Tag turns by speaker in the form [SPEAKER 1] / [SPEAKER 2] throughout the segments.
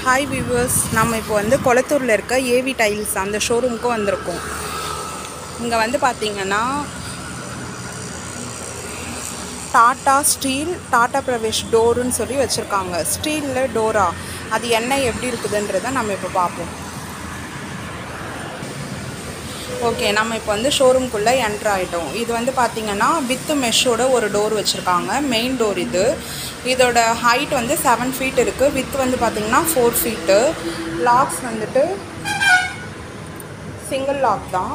[SPEAKER 1] hi viewers நம்ம இப்போ வந்து கொளத்தூரில் இருக்க ஏவி டைல்ஸ் அந்த ஷோரூமுக்கு வந்திருக்கோம் இங்கே வந்து பார்த்தீங்கன்னா டாட்டா ஸ்டீல் டாட்டா பிரவேஷ் டோருன்னு சொல்லி வச்சுருக்காங்க ஸ்டீலில் டோரா அது என்ன எப்படி இருக்குதுன்றதை நம்ம இப்போ பார்ப்போம் ஓகே நம்ம இப்போ வந்து ஷோரூம்குள்ளே என்ட்ரு ஆகிட்டோம் இது வந்து பார்த்திங்கன்னா வித் மெஷ்ஷோட ஒரு டோர் வச்சுருக்காங்க மெயின் டோர் இது இதோட ஹைட் வந்து செவன் ஃபீட் இருக்குது வித் வந்து பார்த்திங்கன்னா ஃபோர் ஃபீட்டு லாக்ஸ் வந்துட்டு சிங்கிள் லாக் தான்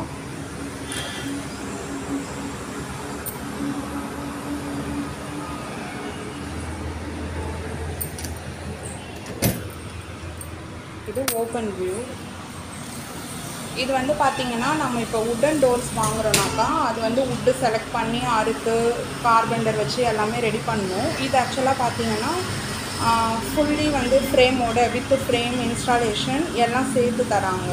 [SPEAKER 1] இது ஓப்பன் வியூ இது வந்து பார்த்தீங்கன்னா நம்ம இப்போ உட்டன் டோர்ஸ் வாங்குறோம்னாக்கா அது வந்து உட்டு செலக்ட் பண்ணி அறுத்து கார்பெண்டர் வச்சு எல்லாமே ரெடி பண்ணணும் இது ஆக்சுவலாக பார்த்தீங்கன்னா ஃபுல்லி வந்து ஃப்ரேமோட வித் ஃப்ரேம் இன்ஸ்டாலேஷன் எல்லாம் சேர்த்து தராங்க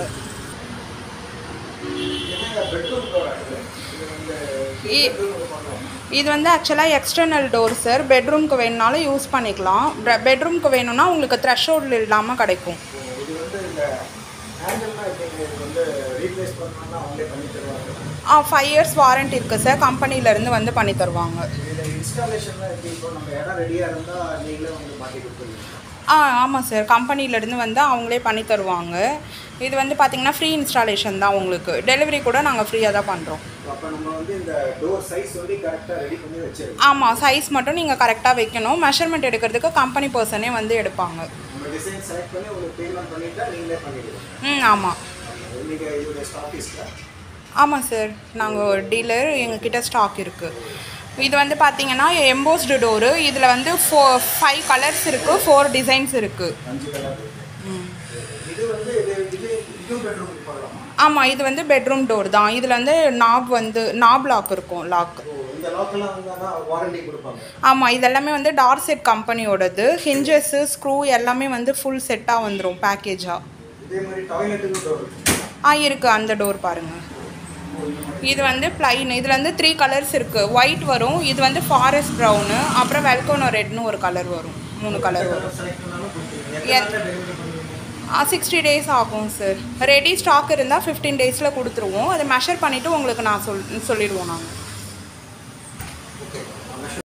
[SPEAKER 1] இ- இது வந்து ஆக்சுவலாக எக்ஸ்டர்னல் டோர் சார் பெட்ரூம்க்கு வேணுனாலும் யூஸ் பண்ணிக்கலாம் பெட்ரூம்க்கு வேணும்னா உங்களுக்கு த்ரெஷோல்டு இல்லாமல் கிடைக்கும்
[SPEAKER 2] இது வந்து இந்த ஹேண்டில்லாம் எப்படிங்க இது வந்து ரீப்ளேஸ் பண்ணணும்னா அவங்களே பண்ணி தருவாங்க
[SPEAKER 1] ஆ ஃபைவ் இயர்ஸ் வாரண்டி இருக்குது சார் கம்பெனிலேருந்து வந்து பண்ணி தருவாங்க
[SPEAKER 2] இதில் இன்ஸ்டாலேஷன்லாம் எப்படி இப்போ நம்ம இடம் ரெடியாக இருந்தால் நீங்களே வந்து மாட்டி கொடுத்துருவீங்க
[SPEAKER 1] ஆ ஆமாம் சார் கம்பெனிலேருந்து வந்து அவங்களே பண்ணி தருவாங்க இது வந்து பார்த்திங்கன்னா ஃப்ரீ இன்ஸ்டாலேஷன் தான் உங்களுக்கு டெலிவரி கூட நாங்கள் ஃப்ரீயாக தான் பண்ணுறோம்
[SPEAKER 2] அப்போ நம்ம வந்து இந்த டோர் சைஸ் வந்து கரெக்டாக ரெடி பண்ணி வச்சிருக்கோம்
[SPEAKER 1] ஆமாம் சைஸ் மட்டும் நீங்கள் கரெக்டாக வைக்கணும் மெஷர்மெண்ட் எடுக்கிறதுக்கு கம்பெனி பர்சனே வந்து எடுப்பாங்க
[SPEAKER 2] நம்ம டிசைன் செலக்ட் பண்ணி உங்களுக்கு பேமெண்ட் பண்ணிட்டா நீங்களே பண்ணிடுவோம்
[SPEAKER 1] ம் ஆமாம்
[SPEAKER 2] நீங்கள் இதோடைய ஸ்டாஃபீஸில்
[SPEAKER 1] ஆமாம் சார் நாங்கள் டீலர் எங்ககிட்ட ஸ்டாக் இருக்குது இது வந்து பார்த்தீங்கன்னா எம்போஸ்டு டோரு இதில் வந்து ஃபோ ஃபைவ் கலர்ஸ் இருக்குது ஃபோர் டிசைன்ஸ் இருக்குது
[SPEAKER 2] அஞ்சு கலர் இது வந்து இது இது இதுவும் பெட்ரூமுக்கு போடலாமா
[SPEAKER 1] ஆமாம் இது வந்து பெட்ரூம் டோர் தான் இதில் வந்து நாப் வந்து நாப் லாக் இருக்கும் லாக்
[SPEAKER 2] ஓ இந்த லாக்கெல்லாம் வந்தால் வாரண்டி கொடுப்பாங்க
[SPEAKER 1] ஆமாம் இதெல்லாமே வந்து டார்செட் கம்பெனியோடது ஹிஞ்சஸ்ஸு ஸ்க்ரூ எல்லாமே வந்து ஃபுல் செட்டாக வந்துடும் பேக்கேஜாக
[SPEAKER 2] இதே மாதிரி டாய்லெட்டுக்கும் டோர்
[SPEAKER 1] ஆ இருக்குது அந்த டோர் பாருங்கள் இது வந்து பிளைன் இதில் வந்து த்ரீ கலர்ஸ் இருக்குது ஒயிட் வரும் இது வந்து ஃபாரஸ்ட் ப்ரௌனு அப்புறம் வெல்கோனோ ரெட்னு ஒரு கலர் வரும் மூணு கலர் வரும்
[SPEAKER 2] செலக்ட் பண்ணாலும் கொடுத்துருவீங்க
[SPEAKER 1] எத்-
[SPEAKER 2] எத்தனை டெலிவரி பண்ணுவீங்க
[SPEAKER 1] சிக்ஸ்டி டேஸ் ஆகும் சார் ரெடி ஸ்டாக் இருந்தால் ஃபிஃப்டீன் டேஸில் கொடுத்துருவோம் அதை மெஷர் பண்ணிவிட்டு உங்களுக்கு நான் சொல் சொல்லிடுவோம் நாங்கள்